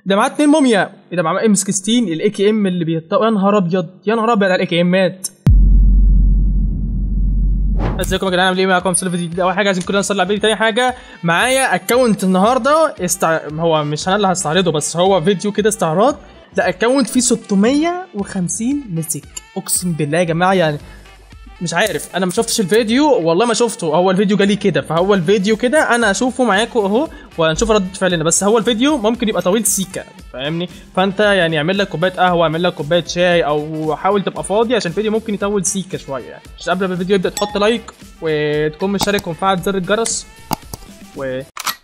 ده معاه اتنين موميا ده معاه ام 16 الاي كي ام اللي بيطلع يا نهار ابيض يا نهار ابيض على الاي كي امات ازيكم يا جدعان عاملين ايه معاكم سلفي جديد اول حاجه عايزين كلنا نصلي على النبي تاني حاجه معايا اكونت النهارده استع... هو مش انا اللي هستعرضه بس هو فيديو كده استعراض ده اكونت فيه 650 مسك اقسم بالله يا جماعه يعني مش عارف انا ما شفتش الفيديو والله ما شفته هو الفيديو جالي كده فهو الفيديو كده انا اشوفه معاكم اهو وهنشوف رد فعلنا بس هو الفيديو ممكن يبقى طويل سيكا فاهمني فانت يعني اعمل لك كوبايه قهوه اعمل لك كوبايه شاي او حاول تبقى فاضي عشان الفيديو ممكن يطول سيكا شويه يعني مش قبل ما الفيديو يبدا تحط لايك وتكون مشترك ومفعل زر الجرس و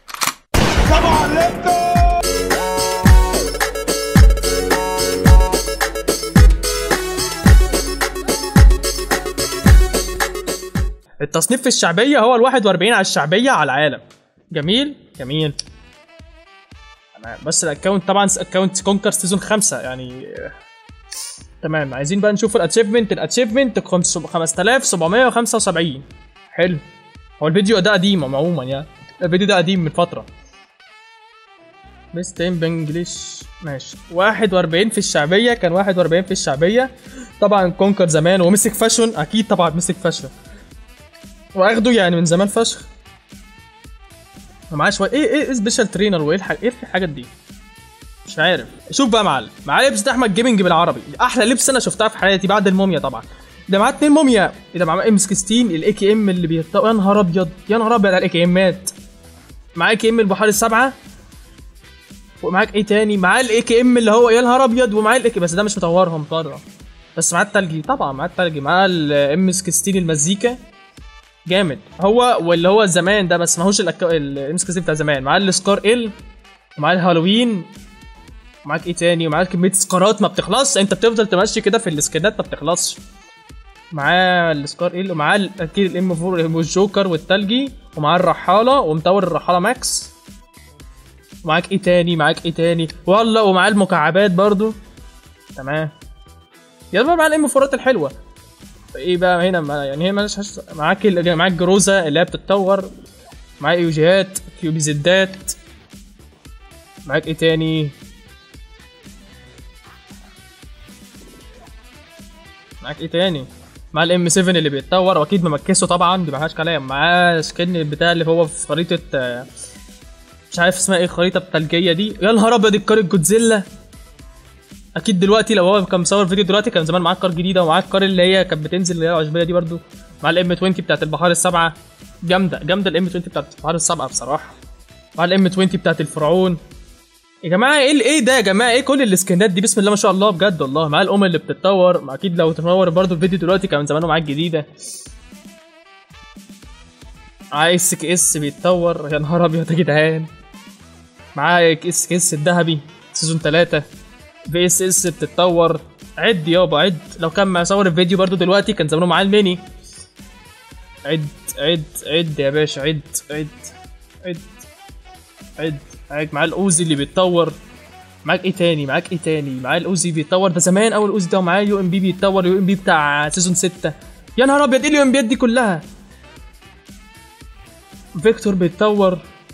التصنيف في الشعبيه هو ال 41 على الشعبيه على العالم جميل جميل تمام بس الاكونت طبعا اكونت كونكر سيزون 5 يعني آه، تمام عايزين بقى نشوف الاتشيفمنت الاتشيفمنت 5775 حلو هو الفيديو ده قديم عموما يعني الفيديو ده قديم من فتره بس تايم بانجلش ماشي 41 في الشعبيه كان 41 في الشعبيه طبعا كونكر زمان ومسك فاشون اكيد طبعا مسك فاشون واخده يعني من زمان فشخ ومعاه شويه ايه ايه ايه سبيشال ترينر وايه الح... ايه الحاجات دي مش عارف شوف بقى يا معلم معاه لبس احمد جيمنج بالعربي احلى لبس انا شفتها في حياتي بعد الموميا طبعا ده معاه اتنين موميا ده معاه ام 16 الاي كي ام اللي بيطلع يا نهار ابيض يا نهار ابيض على الاي كي امات معاه كي ام البحار السبعه ومعاك ايه تاني معاه الاي كي ام اللي هو يا نهار ابيض ومعاه الاي بس ده مش مطورهم بره بس معاه التلجي طبعا معاه التلجي معاه الام 16 المزيكا جامد هو واللي هو زمان ده بس ماهوش الام 16 بتاع زمان معاه السكار ال ومعاه الهالوين ومعاك ايه تاني ومعاك كميه سكارات ما بتخلصش انت بتفضل تمشي كده في السكنات ما بتخلصش معاه السكار ال ومعاه ال- اكيد الام 4 والجوكر والتلجي ومعاه الرحاله ومطور الرحاله ماكس ومعاك ايه تاني معاك ايه تاني والله ومعاه المكعبات برضو تمام يلا معاه الام 4 الحلوه ايه بقى هنا ما يعني هي مالهاش حش- معاك ال- معاك جروزة اللي هي بتتطور معاك يوجيهات كيوبي زدات معاك ايه تاني معاك ايه تاني مع الام 7 اللي بيتطور واكيد ممكسه طبعا دي ملهاش كلام معاه سكن بتاع اللي هو في خريطة آه، مش عارف اسمها ايه الخريطة التلجية دي يا نهار ابيض الكار جودزيلا اكيد دلوقتي لو هو كان مصور فيديو دلوقتي كان زمان معاه كار جديده ومعاه الكار اللي هي كانت بتنزل اللي هي العشبيه دي برضو مع الام 20 بتاعت البحار السبعه جامده جامده الام 20 بتاعت البحار السبعه بصراحه مع الام 20 بتاعت الفرعون يا جماعه ايه ال- ايه ده يا جماعه ايه كل السكنات دي بسم الله ما شاء الله بجد والله مع الام اللي بتتطور ما اكيد لو تطور برضو الفيديو دلوقتي كان زمانه معاك جديده معاه اس كي اس بيتطور يا نهار ابيض يا جدعان معاه اس كي اس الذهبي سيزون 3 في اس اس بتتطور عد يابا عد لو كان مصور الفيديو برضو دلوقتي كان زمانه معاه الميني عد عد عد يا باشا عد عد عد عد معاك معاه الاوزي اللي بيتطور معاك ايه تاني معاك ايه تاني معاه الاوزي بيتطور ده زمان اول اوزي ده ومعاه يو ام بي بيتطور يو ام بي بتاع سيزون 6 يا نهار ابيض ايه اليو ام بيات دي كلها فيكتور بيتطور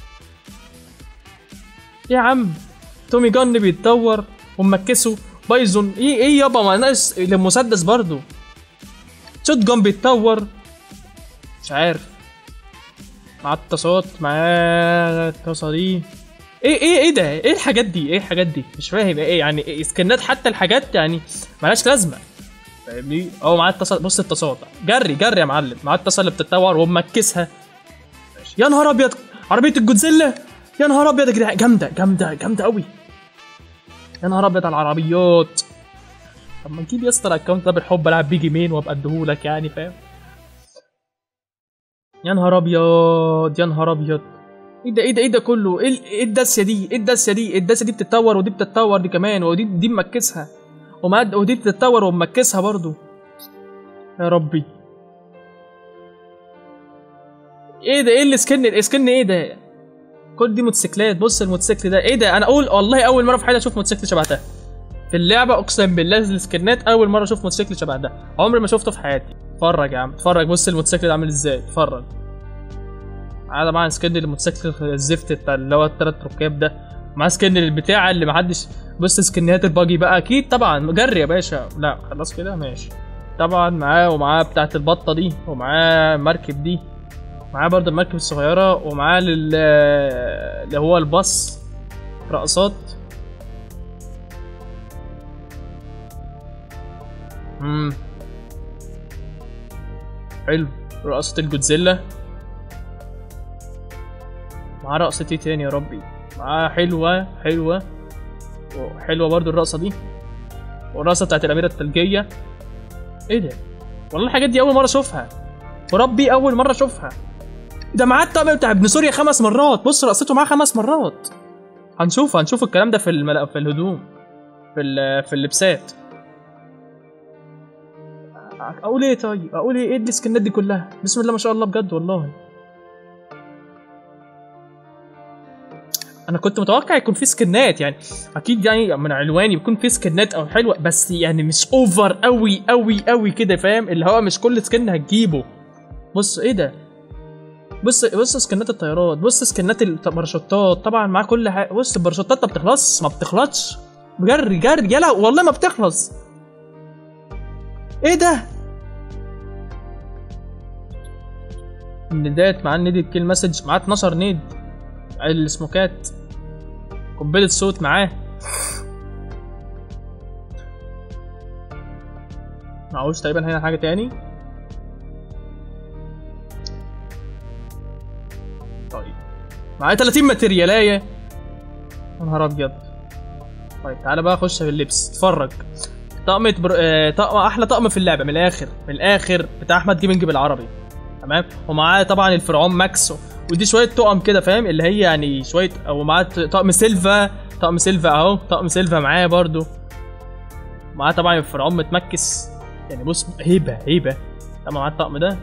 يا عم تومي جن بيتطور ومكسه بايزون ايه ايه يابا ما ناقص المسدس برضو شوت جن بيتطور مش عارف مع التصوات مع الطاسه دي ايه ايه ايه ده ايه الحاجات دي ايه الحاجات دي مش فاهم ايه يعني إيه سكنات حتى الحاجات يعني ملهاش لازمه فاهمني هو معاه التصل بص التصوت جري جري يا معلم معاه التصل اللي بتتطور ومكسها ماشي. يا نهار ابيض عربيه الجودزيلا يا نهار ابيض يا جدعان جامده جامده جامده قوي يا نهار ابيض على العربيات طب ما نجيب يا اسطى الاكونت ده بالحب العب بيه جيمين وابقى اديهولك يعني فاهم يا نهار ابيض يا نهار ابيض ايه ده ايه ده ايه ده كله ايه ال- ايه الداسيه دي ايه الداسيه دي إيه الداسيه دي بتتطور ودي بتتطور دي كمان ودي دي ممكسها وما ودي بتتطور ومكسها برضو يا ربي ايه ده ايه السكن السكن ايه ده كل دي موتوسيكلات بص الموتوسيكل ده ايه ده انا اقول والله اول مره في حياتي اشوف موتوسيكل شبه ده في اللعبه اقسم بالله السكنات اول مره اشوف موتوسيكل شبه ده عمري ما شفته في حياتي اتفرج يا عم اتفرج بص الموتوسيكل ده عامل ازاي اتفرج هذا طبعا سكن الموتوسيكل الزفت بتاع اللي هو التلات ركاب ده معاه سكن البتاع اللي محدش بص سكنات الباجي بقى اكيد طبعا جري يا باشا لا خلاص كده ماشي طبعا معاه ومعاه بتاعت البطه دي ومعاه المركب دي معاه برضه المركب الصغيره ومعاه لل- اللي هو الباص رقصات امم حلو رقصة الجودزيلا معاه رقصة ايه تاني يا ربي معاه حلوة حلوة حلوة برضو الرقصة دي والرقصة بتاعت الأميرة الثلجية ايه ده والله الحاجات دي أول مرة أشوفها وربي أول مرة أشوفها ده معاه الطقم بتاع ابن سوريا خمس مرات بص رقصته معاه خمس مرات هنشوف هنشوف الكلام ده في الملا... في الهدوم في ال... في اللبسات اقول ايه طيب اقول ايه ايه السكنات دي كلها بسم الله ما شاء الله بجد والله انا كنت متوقع يكون في سكنات يعني اكيد يعني من علواني يكون في سكنات او حلوه بس يعني مش اوفر قوي قوي قوي كده فاهم اللي هو مش كل سكن هتجيبه بص ايه ده بص بص سكنات الطيارات بص سكنات الباراشوتات طبعا معاه كل حاجه بص الباراشوتات ما بتخلصش ما بتخلصش جري جري يلا والله ما بتخلص ايه ده الندات معاه النيد كيل مسج معاه 12 نيد السموكات قنبلة صوت معاه معهوش تقريبا هنا حاجة تاني طيب معاه 30 ماتريالاية يا نهار ابيض طيب تعالى بقى اخش في اللبس اتفرج طقم بر... آه... طقم احلى طقم في اللعبه من الاخر من الاخر بتاع احمد جيمنج بالعربي تمام ومعاه طبعا الفرعون ماكس ودي شويه طقم كده فاهم اللي هي يعني شويه او معاه طقم سيلفا طقم سيلفا اهو طقم سيلفا معاه برضو معاه طبعا الفرعون متمكس يعني بص هيبه هيبه طبعا معاه الطقم ده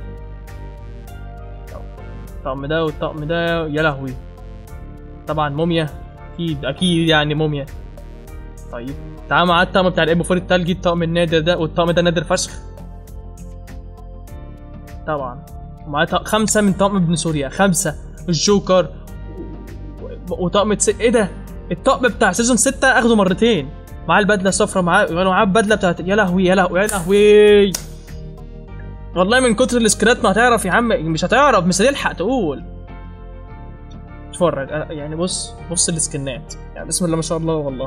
الطقم ده والطقم ده يا لهوي طبعا موميا اكيد اكيد يعني موميا طيب تعال معاه الطقم بتاع الابو فور التلجي الطقم النادر ده والطقم ده نادر فشخ طبعا ومعاه طق- خمسة من طقم ابن سوريا خمسة الجوكر و- وطقم تس... ايه ده الطقم بتاع سيزون ستة اخده مرتين معاه البدلة الصفراء معاه معاه البدلة بتاعت يا لهوي يا لهوي يا لهوي والله من كتر السكرات ما هتعرف يا عم مش هتعرف مش هتلحق تقول اتفرج أنا- يعني بص بص السكنات يعني بسم الله ما شاء الله والله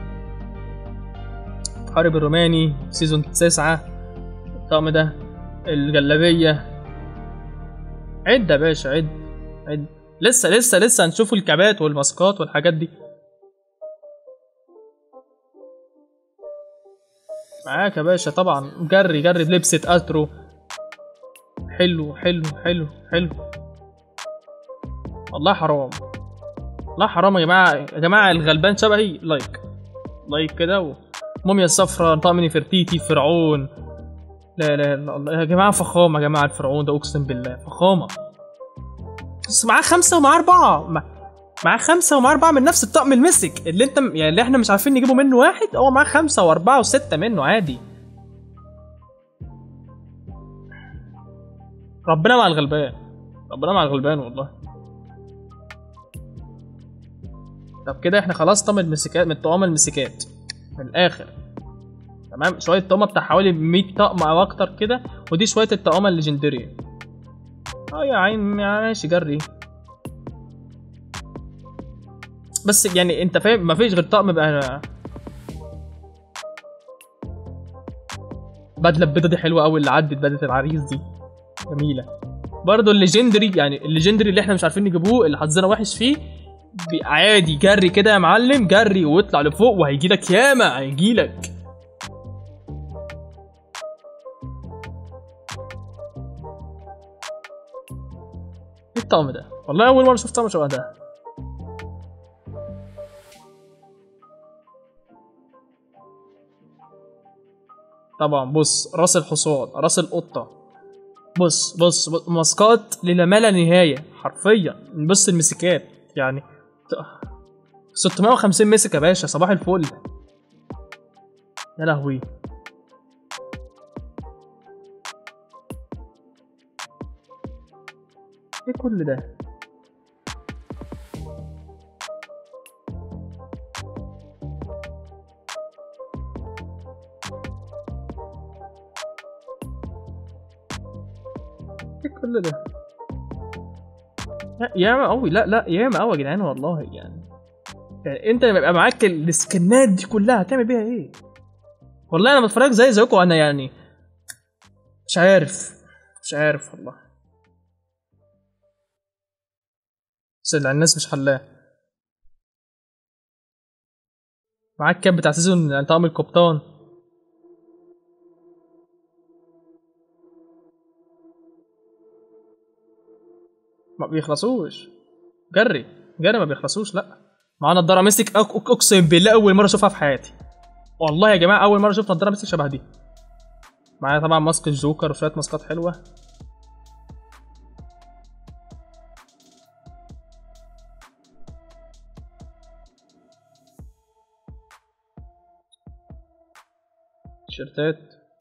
حارب الروماني سيزون تسعة الطقم ده الجلابية عد يا باشا عد عد لسه لسه لسه هنشوف الكعبات والماسكات والحاجات دي معاك يا باشا طبعا جري جري بلبسة اترو حلو حلو حلو حلو والله حرام والله حرام يا جماعة يا جماعة الغلبان شبهي لايك لايك كده و... موميا الصفراء طقم نفرتيتي فرعون لا لا لا الله يا جماعه فخامه يا جماعه الفرعون ده اقسم بالله فخامه بس معاه خمسه ومعاه اربعه مع- معاه خمسه ومعاه اربعه من نفس الطقم المسك اللي انت يعني اللي احنا مش عارفين نجيبه منه واحد هو معاه خمسه واربعه وسته منه عادي ربنا مع الغلبان ربنا مع الغلبان والله طب كده احنا خلاص طقم المسكات من طقم المسكات من الاخر تمام شويه طقمه بتاع حوالي 100 طقم او اكتر كده ودي شويه الطقمه الليجندريه اه يا عين ماشي جري بس يعني انت فاهم مفيش غير طقم بقى بدله البيضه دي حلوه قوي اللي عدت بدله العريس دي جميله برضه الليجندري يعني الليجندري اللي احنا مش عارفين نجيبوه اللي حظنا وحش فيه بي- عادي جري كده يا معلم جري واطلع لفوق وهيجي لك ياما هيجي لك ايه الطقم ده والله اول مره شفت طقم شبه ده طبعا بص راس الحصان راس القطه بص بص, بص ماسكات للا ما لا نهايه حرفيا بص المسكات يعني ت- 650 مسك يا باشا صباح الفل يا لهوي ايه كل ده ايه كل ده لا ياما قوي لا لا ياما قوي يا جدعان والله يعني يعني انت لما يبقى معاك السكنات دي كلها هتعمل بيها ايه والله انا بتفرج زي زيكم انا يعني مش عارف مش عارف والله بس اللي على الناس مش حلاه معاك كاب بتاع سيزون طقم القبطان ما بيخلصوش جري جري ما بيخلصوش لا معانا نضاره ميستيك أك- أك- اقسم بالله اول مره اشوفها في حياتي والله يا جماعه اول مره اشوف نضاره ميستيك شبه دي معايا طبعا ماسك الجوكر وشويه ماسكات حلوه تيشيرتات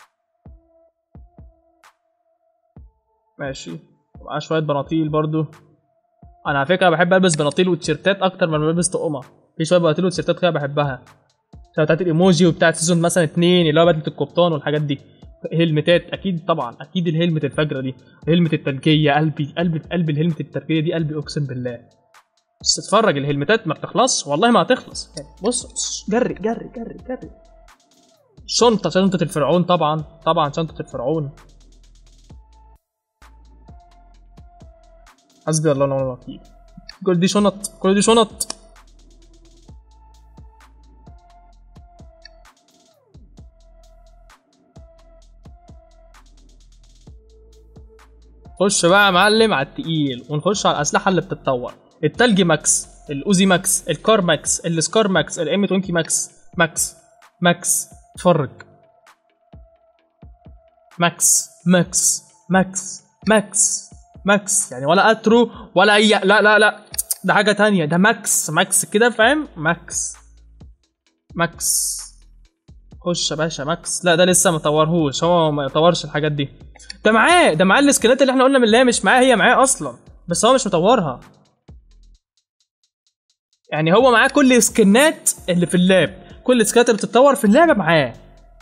ماشي معاه شويه بناطيل برضو انا على فكره بحب البس بناطيل وتيشيرتات اكتر من ما بلبس طقمه في شويه بناطيل وتيشيرتات كده بحبها شبه بتاعت الايموجي وبتاعت سيزون مثلا اتنين اللي هو بدله القبطان والحاجات دي هلمتات اكيد طبعا اكيد الهلمت الفجره دي هلمت التلجيه قلبي قلبي قلبي الهلمت التلجيه دي قلبي اقسم بالله بس اتفرج الهلمتات ما بتخلصش والله ما هتخلص يعني بص بص، جري جري جري جري شنطة شنطة الفرعون طبعا طبعا شنطة الفرعون حسبي الله ونعم الوكيل كل دي شنط كل دي شنط خش بقى يا معلم على التقيل ونخش على الاسلحه اللي بتتطور التلج ماكس الاوزي ماكس الكار ماكس السكار ماكس الام 20 ماكس ماكس ماكس اتفرج ماكس ماكس ماكس ماكس ماكس يعني ولا اترو ولا اي لا لا لا ده حاجه تانية ده ماكس ماكس كده فاهم ماكس ماكس خش يا باشا ماكس لا ده لسه ما طورهوش هو ما يطورش الحاجات دي ده معاه ده معاه السكنات اللي احنا قلنا من اللي هي مش معاه هي معاه اصلا بس هو مش مطورها يعني هو معاه كل السكنات اللي في اللاب كل السكنات اللي بتتطور في اللعبه معاه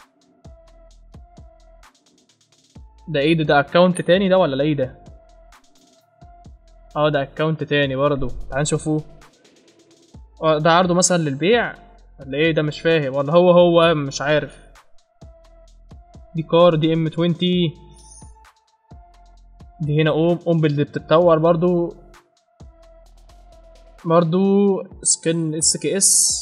ده ايه ده ده اكونت تاني ده ولا لا ايه ده اه ده اكونت تاني برضه تعال نشوفوه اه ده عرضه مثلا للبيع ولا ايه ده مش فاهم ولا هو هو مش عارف دي كار دي ام 20 دي هنا ام ام اللي بتتطور برضو برضو سكن اس كي اس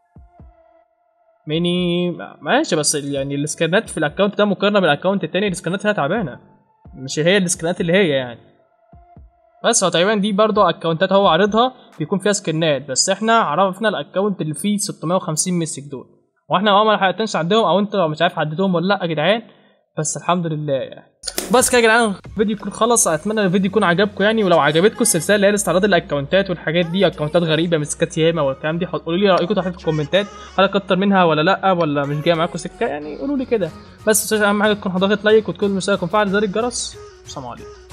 ميني ماشي بس يعني السكنات في الاكونت ده مقارنه بالاكونت التاني السكنات هنا تعبانه مش هي السكنات اللي هي يعني بس هو تقريبا دي برضو اكونتات هو عارضها بيكون فيها سكنات بس احنا عرفنا الاكونت اللي فيه 650 مسك دول واحنا اه ما حققتنش عندهم او انت مش عارف حددهم ولا لا يا جدعان بس الحمد لله يعني بس كده يا جدعان الفيديو يكون خلص اتمنى الفيديو يكون عجبكم يعني ولو عجبتكم السلسله اللي هي استعراض الاكونتات والحاجات دي اكونتات غريبه مسكات ياما والكلام دي قولوا لي رايكم تحت في الكومنتات هل اكتر منها ولا لا ولا مش جايه معاكم سكه يعني قولوا لي كده بس اهم حاجه تكون ضاغط لايك وتكون مشترك ومفعل زر الجرس والسلام عليكم